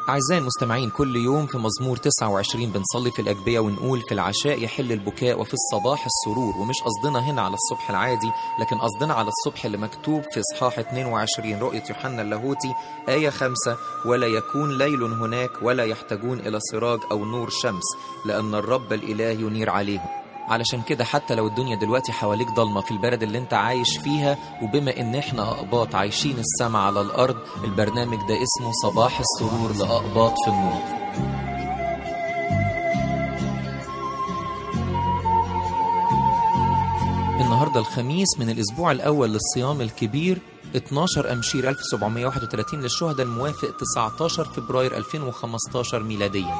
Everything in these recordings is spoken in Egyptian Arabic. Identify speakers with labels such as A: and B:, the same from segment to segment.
A: أعزائي المستمعين كل يوم في مزمور 29 بنصلي في الأجبية ونقول في العشاء يحل البكاء وفي الصباح السرور ومش قصدنا هنا على الصبح العادي لكن قصدنا على الصبح اللي مكتوب في إصحاح 22 رؤية يوحنا اللاهوتي آية 5 ولا يكون ليل هناك ولا يحتاجون إلى سراج أو نور شمس لأن الرب الإله ينير عليهم علشان كده حتى لو الدنيا دلوقتي حواليك ضلمة في البلد اللي انت عايش فيها وبما ان احنا اقباط عايشين السما على الارض البرنامج ده اسمه صباح السرور لاقباط في النور النهارده الخميس من الاسبوع الاول للصيام الكبير 12 أمشير 1731 للشهداء الموافق 19 فبراير 2015 ميلاديا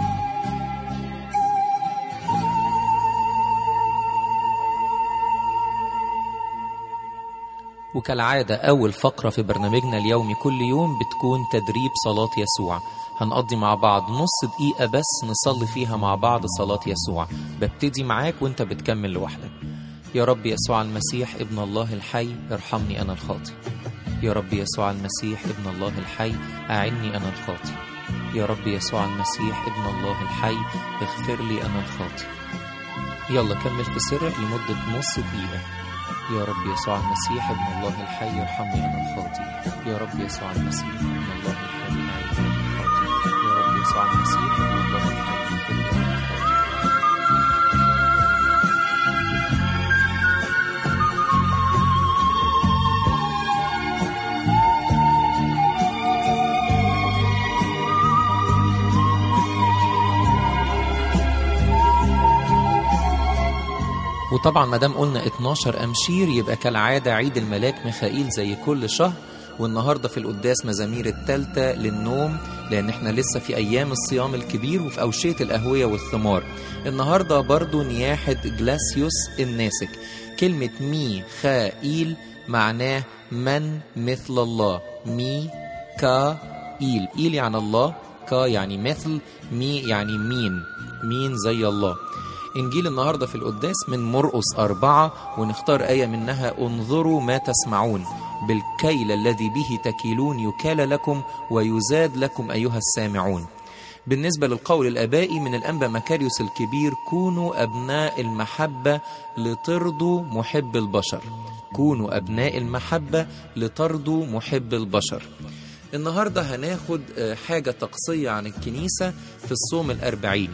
A: وكالعادة أول فقرة في برنامجنا اليومي كل يوم بتكون تدريب صلاة يسوع هنقضي مع بعض نص دقيقة بس نصلي فيها مع بعض صلاة يسوع ببتدي معاك وانت بتكمل لوحدك يا رب يسوع المسيح ابن الله الحي ارحمني أنا الخاطي يا رب يسوع المسيح ابن الله الحي أعني أنا الخاطي يا رب يسوع المسيح ابن الله الحي اغفر لي أنا الخاطي يلا كمل في سرك لمدة نص دقيقة يا رب يسوع المسيح ابن الله الحي ارحمني انا الخاطي يا رب يسوع المسيح ابن الله الحي اعيني انا الخاطي يا رب يسوع المسيح ابن الله الحي اغفر لي انا الخاطي وطبعا ما دام قلنا 12 امشير يبقى كالعاده عيد الملاك ميخائيل زي كل شهر والنهارده في القداس مزامير التالتة للنوم لان احنا لسه في ايام الصيام الكبير وفي اوشيه القهويه والثمار النهارده برضو نياحه جلاسيوس الناسك كلمه مي خائيل معناه من مثل الله مي كا إيل إيل يعني الله كا يعني مثل مي يعني مين مين زي الله إنجيل النهاردة في القداس من مرقس أربعة ونختار آية منها انظروا ما تسمعون بالكيل الذي به تكيلون يكال لكم ويزاد لكم أيها السامعون بالنسبة للقول الآبائي من الأنبا مكاريوس الكبير كونوا أبناء المحبة لترضوا محب البشر كونوا أبناء المحبة لترضوا محب البشر النهاردة هناخد حاجة تقصية عن الكنيسة في الصوم الأربعين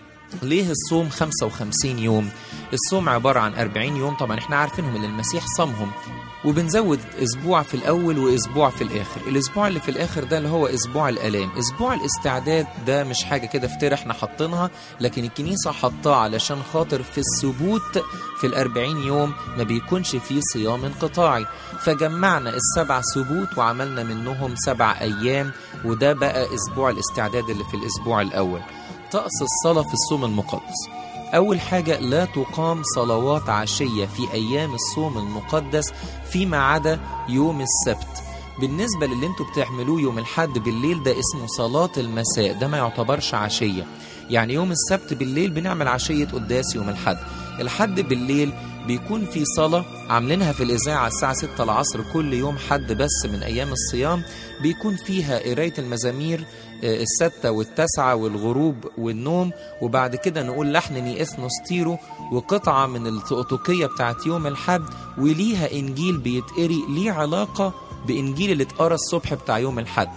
A: ليه الصوم 55 يوم؟ الصوم عبارة عن 40 يوم طبعا احنا عارفينهم اللي المسيح صامهم وبنزود اسبوع في الاول واسبوع في الاخر الاسبوع اللي في الاخر ده اللي هو اسبوع الالام اسبوع الاستعداد ده مش حاجه كده افترا احنا حاطينها لكن الكنيسه حطاه علشان خاطر في الثبوت في الأربعين يوم ما بيكونش فيه صيام انقطاعي فجمعنا السبع ثبوت وعملنا منهم سبع أيام وده بقى أسبوع الاستعداد اللي في الأسبوع الأول طقس الصلاة في الصوم المقدس أول حاجة لا تقام صلوات عشية في أيام الصوم المقدس فيما عدا يوم السبت بالنسبة للي انتوا بتعملوه يوم الحد بالليل ده اسمه صلاة المساء ده ما يعتبرش عشية يعني يوم السبت بالليل بنعمل عشية قداس يوم الحد الحد بالليل بيكون في صلاة عاملينها في الإذاعة الساعة 6 العصر كل يوم حد بس من أيام الصيام بيكون فيها قراية المزامير الستة والتسعة والغروب والنوم وبعد كده نقول لحن نيئس نستيرو وقطعة من التقطقية بتاعت يوم الحد وليها إنجيل بيتقري ليه علاقة بإنجيل اللي اتقرا الصبح بتاع يوم الحد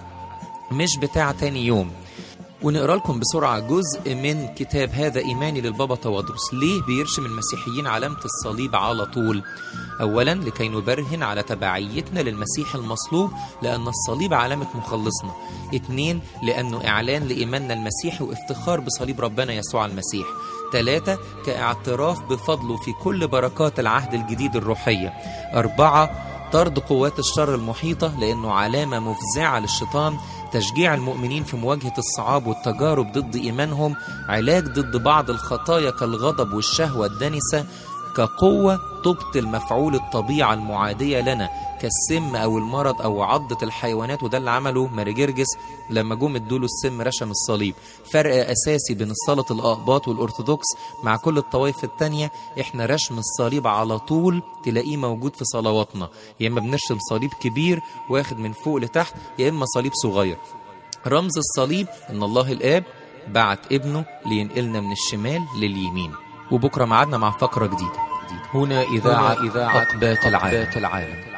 A: مش بتاع تاني يوم ونقرا لكم بسرعه جزء من كتاب هذا ايماني للبابا توادرس ليه بيرشم المسيحيين علامه الصليب على طول اولا لكي نبرهن على تبعيتنا للمسيح المصلوب لان الصليب علامه مخلصنا اتنين لانه اعلان لايماننا المسيحي وافتخار بصليب ربنا يسوع المسيح ثلاثة كاعتراف بفضله في كل بركات العهد الجديد الروحية أربعة طرد قوات الشر المحيطة لأنه علامة مفزعة للشيطان تشجيع المؤمنين في مواجهة الصعاب والتجارب ضد إيمانهم علاج ضد بعض الخطايا كالغضب والشهوة الدنسة كقوة تبطل مفعول الطبيعة المعادية لنا كالسم أو المرض أو عضة الحيوانات وده اللي عمله ماري جرجس لما جم ادوله السم رشم الصليب فرق أساسي بين الصلاة الأقباط والأرثوذكس مع كل الطوائف التانية إحنا رشم الصليب على طول تلاقيه موجود في صلواتنا يا إما بنرشم صليب كبير واخد من فوق لتحت يا إما صليب صغير رمز الصليب ان الله الاب بعت ابنه لينقلنا من الشمال لليمين وبكره معادنا مع فقره جديده هنا اذاعه
B: هنا إذاعة
A: اقبات العالم
B: أقبات العالم